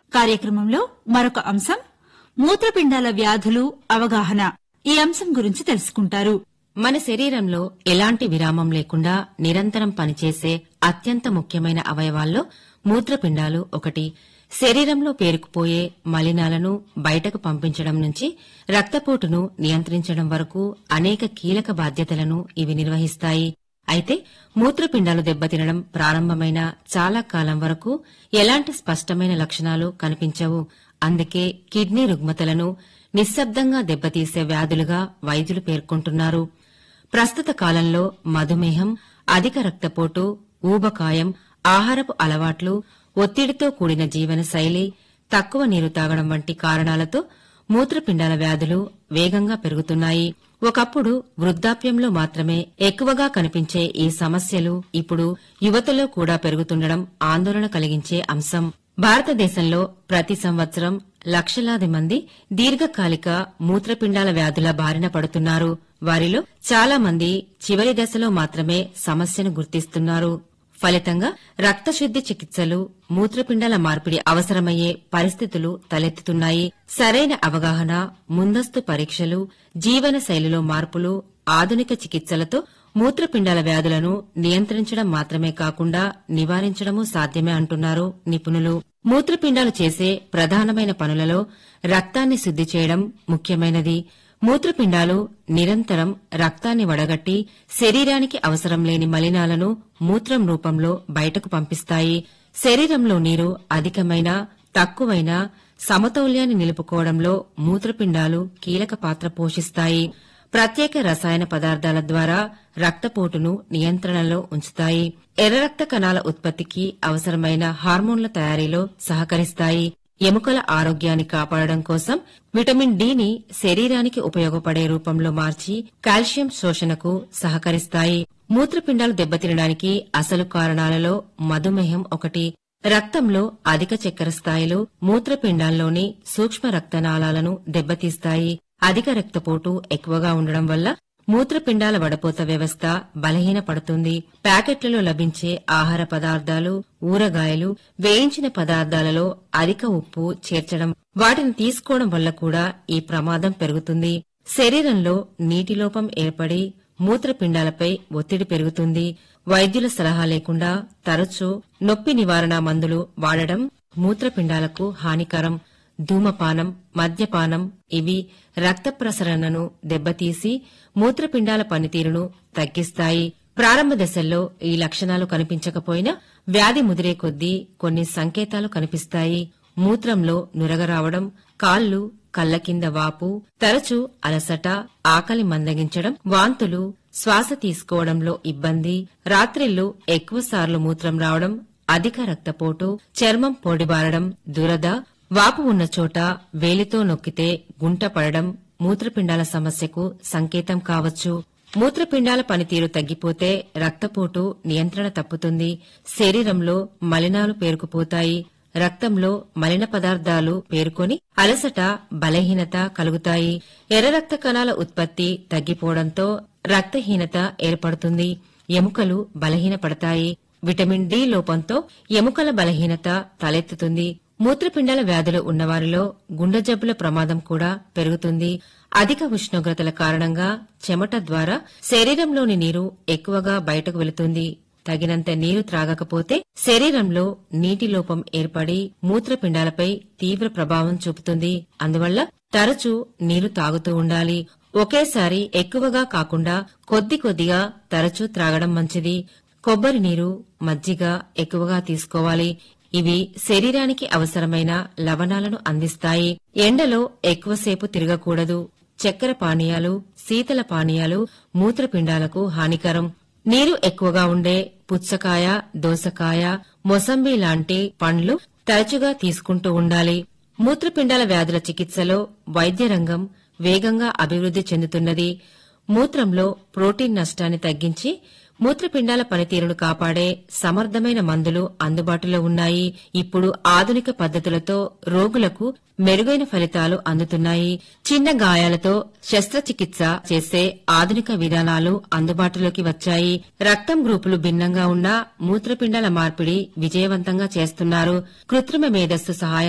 కార్యక్రమంలో మరొక అంశం మూత్రపిండాల వ్యాధులు అవగాహన ఈ అంశం గురించి తెలుసుకుంటారు మన శరీరంలో ఎలాంటి విరామం లేకుండా నిరంతరం పనిచేసే అత్యంత ముఖ్యమైన అవయవాల్లో మూత్రపిండాలు ఒకటి శరీరంలో పేరుకుపోయే మలినాలను బయటకు పంపించడం నుంచి రక్తపోటును నియంత్రించడం వరకు అనేక కీలక బాధ్యతలను ఇవి నిర్వహిస్తాయి అయితే మూత్రపిండాలు దెబ్బతినడం ప్రారంభమైన చాలా కాలం వరకు ఎలాంటి స్పష్టమైన లక్షణాలు కనిపించవు అందుకే కిడ్నీ రుగ్మతలను నిశ్శబ్దంగా దెబ్బతీసే వ్యాధులుగా వైద్యులు పేర్కొంటున్నారు ప్రస్తుత కాలంలో మధుమేహం అధిక రక్తపోటు ఊబకాయం ఆహారపు అలవాట్లు ఒత్తిడితో కూడిన జీవనశైలి తక్కువ నీరు తాగడం వంటి కారణాలతో మూత్రపిండాల వ్యాధులు వేగంగా పెరుగుతున్నాయి ఒకప్పుడు వృద్ధాప్యంలో మాత్రమే ఎక్కువగా కనిపించే ఈ సమస్యలు ఇప్పుడు యువతలో కూడా పెరుగుతుండడం ఆందోళన కలిగించే అంశం భారతదేశంలో ప్రతి సంవత్సరం లక్షలాది మంది దీర్ఘకాలిక మూత్రపిండాల వ్యాధుల బారిన పడుతున్నారు వారిలో చాలా మంది చివరి దశలో మాత్రమే సమస్యను గుర్తిస్తున్నారు ఫలితంగా రక్తశుద్ది చికిత్సలు మూత్రపిండాల మార్పిడి అవసరమయ్యే పరిస్థితులు తలెత్తుతున్నాయి సరైన అవగాహన ముందస్తు పరీక్షలు జీవన శైలిలో మార్పులు ఆధునిక చికిత్సలతో మూత్రపిండాల వ్యాధులను నియంత్రించడం మాత్రమే కాకుండా నివారించడమూ సాధ్యమే అంటున్నారు నిపుణులు మూత్రపిండాలు చేసే ప్రధానమైన పనులలో రక్తాన్ని శుద్ది చేయడం ముఖ్యమైనది మూత్రపిండాలు నిరంతరం రక్తాన్ని వడగట్టి శరీరానికి అవసరం లేని మలినాలను మూత్రం రూపంలో బయటకు పంపిస్తాయి శరీరంలో నీరు అధికమైన తక్కువైన సమతౌల్యాన్ని నిలుపుకోవడంలో మూత్రపిండాలు కీలక పాత్ర పోషిస్తాయి ప్రత్యేక రసాయన పదార్థాల ద్వారా రక్తపోటును నియంత్రణలో ఉంచుతాయి ఎర్ర రక్త కణాల ఉత్పత్తికి అవసరమైన హార్మోన్ల తయారీలో సహకరిస్తాయి ఎముకల ఆరోగ్యాన్ని కాపాడడం కోసం విటమిన్ డిని శరీరానికి ఉపయోగపడే రూపంలో మార్చి కాల్షియం శోషణకు సహకరిస్తాయి మూత్రపిండాలు దెబ్బతినడానికి అసలు కారణాలలో మధుమేహం ఒకటి రక్తంలో అధిక చక్కెర స్థాయిలు మూత్రపిండాల్లోని సూక్ష్మ రక్తనాళాలను దెబ్బతీస్తాయి అధిక రక్తపోటు ఎక్కువగా ఉండడం వల్ల మూత్రపిండాల వడపోత వ్యవస్థ బలహీనపడుతుంది ప్యాకెట్లలో లభించే ఆహార పదార్థాలు ఊరగాయలు వేయించిన పదార్థాలలో అధిక ఉప్పు చేర్చడం వాటిని తీసుకోవడం వల్ల కూడా ఈ ప్రమాదం పెరుగుతుంది శరీరంలో నీటి లోపం ఏర్పడి మూత్రపిండాలపై ఒత్తిడి పెరుగుతుంది వైద్యుల సలహా లేకుండా తరచూ నొప్పి నివారణ మందులు వాడడం మూత్రపిండాలకు హానికరం ధూమపానం మద్యపానం ఇవి రక్త ప్రసరణను దెబ్బతీసి మూత్రపిండాల పనితీరును తగ్గిస్తాయి ప్రారంభ దశల్లో ఈ లక్షణాలు కనిపించకపోయినా వ్యాధి ముదిరే కొద్దీ కొన్ని సంకేతాలు కనిపిస్తాయి మూత్రంలో నురగ రావడం కాళ్లు కళ్ల కింద వాపు తరచూ అలసట ఆకలి మందగించడం వాంతులు శ్వాస తీసుకోవడంలో ఇబ్బంది రాత్రిళ్లు ఎక్కువసార్లు మూత్రం రావడం అధిక రక్తపోటు చర్మం పొడిబారడం దురద వాపు ఉన్న చోట వేలితో నొక్కితే గుంట పడడం మూత్రపిండాల సమస్యకు సంకేతం కావచ్చు మూత్రపిండాల పనితీరు తగ్గిపోతే రక్తపోటు నియంత్రణ తప్పుతుంది శరీరంలో మలినాలు పేరుకుపోతాయి రక్తంలో మలిన పదార్థాలు పేరుకొని అలసట బలహీనత కలుగుతాయి ఎర్ర రక్త కణాల ఉత్పత్తి తగ్గిపోవడంతో రక్తహీనత ఏర్పడుతుంది ఎముకలు బలహీనపడతాయి విటమిన్ డి లోపంతో ఎముకల బలహీనత తలెత్తుతుంది మూత్రపిండాల వ్యాధులు ఉన్నవారిలో గుండె జబ్బుల ప్రమాదం కూడా పెరుగుతుంది అధిక ఉష్ణోగ్రతల కారణంగా చెమట ద్వారా శరీరంలోని నీరు ఎక్కువగా బయటకు వెళుతుంది తగినంత నీరు త్రాగకపోతే శరీరంలో నీటి లోపం ఏర్పడి మూత్రపిండాలపై తీవ్ర ప్రభావం చూపుతుంది అందువల్ల తరచూ నీరు తాగుతూ ఉండాలి ఒకేసారి ఎక్కువగా కాకుండా కొద్ది కొద్దిగా తరచూ త్రాగడం మంచిది కొబ్బరి నీరు మజ్జిగ ఎక్కువగా తీసుకోవాలి ఇవి శరీరానికి అవసరమైన లవణాలను అందిస్తాయి ఎండలో ఎక్కువసేపు తిరగకూడదు చక్కెర పానీయాలు శీతల పానీయాలు మూత్రపిండాలకు హానికరం నీరు ఎక్కువగా ఉండే పుచ్చకాయ దోసకాయ మొసంబి లాంటి పండ్లు తరచుగా తీసుకుంటూ ఉండాలి మూత్రపిండాల వ్యాధుల చికిత్సలో వైద్య రంగం వేగంగా అభివృద్ది చెందుతున్నది మూత్రంలో ప్రోటీన్ నష్టాన్ని తగ్గించి మూత్రపిండాల పనితీరును కాపాడే సమర్థమైన మందులు అందుబాటులో ఉన్నాయి ఇప్పుడు ఆధునిక పద్ధతులతో రోగులకు మెరుగైన ఫలితాలు అందుతున్నాయి చిన్న గాయాలతో శస్త్రచికిత్స చేసే ఆధునిక విధానాలు అందుబాటులోకి వచ్చాయి రక్తం గ్రూపులు భిన్నంగా ఉన్న మూత్రపిండాల మార్పిడి విజయవంతంగా చేస్తున్నారు కృత్రిమ మేధస్సు సహాయం